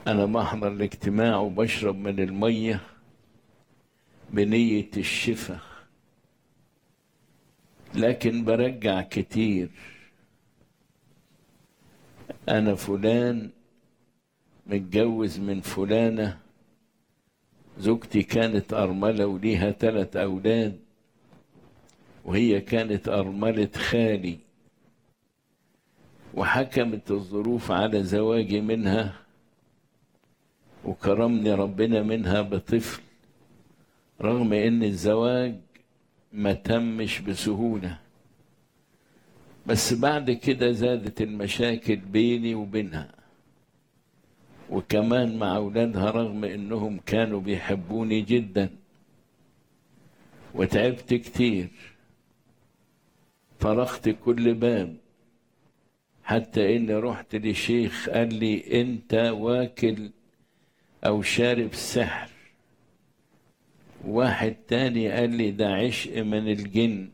أنا بحضر الاجتماع وبشرب من المية بنية الشفاء لكن برجع كتير أنا فلان متجوز من فلانة زوجتي كانت أرملة وليها ثلاث أولاد وهي كانت أرملة خالي وحكمت الظروف على زواجي منها وكرمني ربنا منها بطفل رغم ان الزواج ما تمش بسهولة بس بعد كده زادت المشاكل بيني وبينها وكمان مع أولادها رغم إنهم كانوا بيحبوني جدا وتعبت كتير طرقت كل باب حتى إني رحت لشيخ قال لي أنت واكل أو شارب سحر واحد تاني قال لي ده عشق من الجن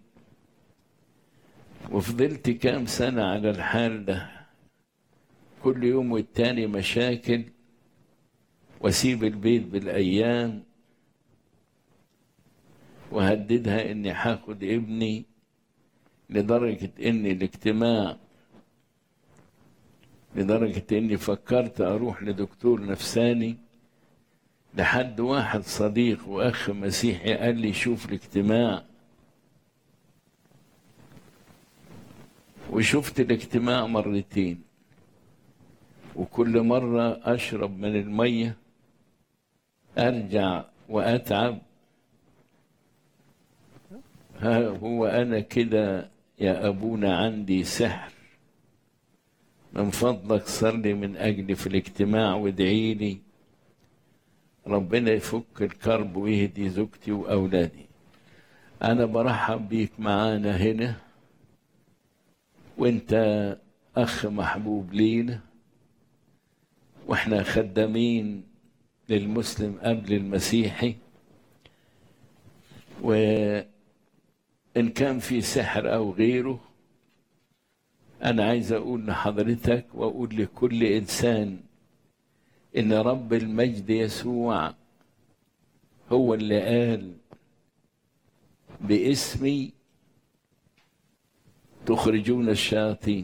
وفضلت كام سنة على الحال ده كل يوم والتاني مشاكل واسيب البيت بالايام وهددها اني هاخد ابني لدرجة ان الاجتماع لدرجة اني فكرت اروح لدكتور نفساني لحد واحد صديق واخ مسيحي قال لي شوف الاجتماع وشفت الاجتماع مرتين وكل مرة أشرب من المية أرجع وأتعب ها هو أنا كده يا أبونا عندي سحر من فضلك صلي من أجلي في الاجتماع وادعي لي ربنا يفك الكرب ويهدي زوجتي وأولادي أنا برحب بيك معانا هنا وانت أخ محبوب لينا واحنا خدامين للمسلم قبل المسيحي وإن كان في سحر أو غيره أنا عايز أقول لحضرتك وأقول لكل إنسان إن رب المجد يسوع هو اللي قال باسمي تخرجون الشياطين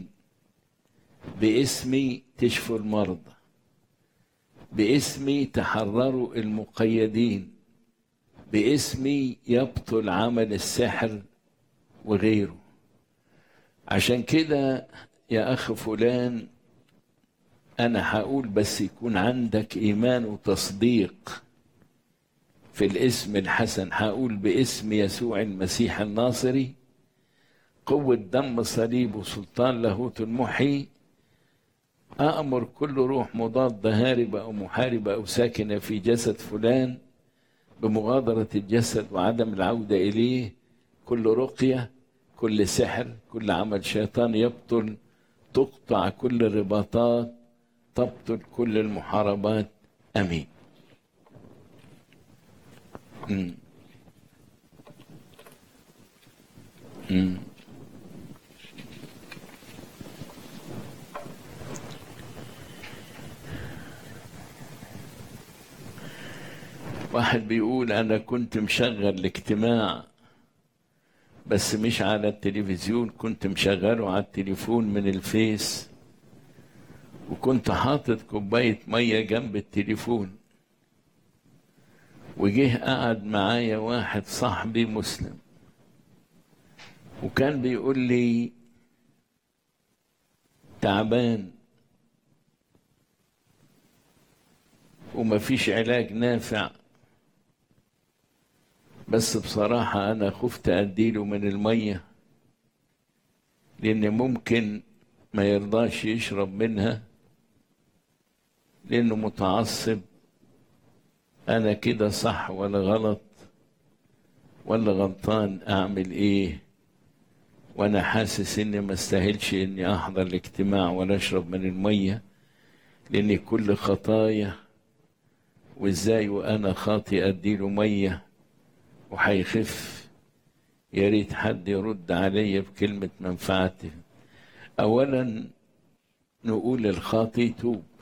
باسمي تشفوا المرضى باسمي تحرروا المقيدين باسمي يبطل عمل السحر وغيره عشان كده يا اخ فلان انا هقول بس يكون عندك ايمان وتصديق في الاسم الحسن هقول باسم يسوع المسيح الناصري قوة دم صليب وسلطان لاهوت المحيي أأمر كل روح مضادة هاربة أو محاربة أو ساكنة في جسد فلان بمغادرة الجسد وعدم العودة إليه كل رقية كل سحر كل عمل شيطان يبطل تقطع كل الرباطات تبطل كل المحاربات أمين مم. مم. واحد بيقول أنا كنت مشغل الاجتماع بس مش على التلفزيون كنت مشغله على التليفون من الفيس وكنت حاطط كوباية مية جنب التليفون وجه قعد معايا واحد صاحبي مسلم وكان بيقول لي تعبان ومفيش علاج نافع بس بصراحة أنا خفت أديله من المية لأن ممكن ما يرضاش يشرب منها لأنه متعصب أنا كده صح ولا غلط ولا غلطان أعمل إيه وأنا حاسس إني ما استاهلش إني أحضر الاجتماع ولا أشرب من المية لأن كل خطايا وإزاي وأنا خاطي أديله مية وهيخف يا ريت حد يرد عليا بكلمة منفعته أولا نقول الخاطي توب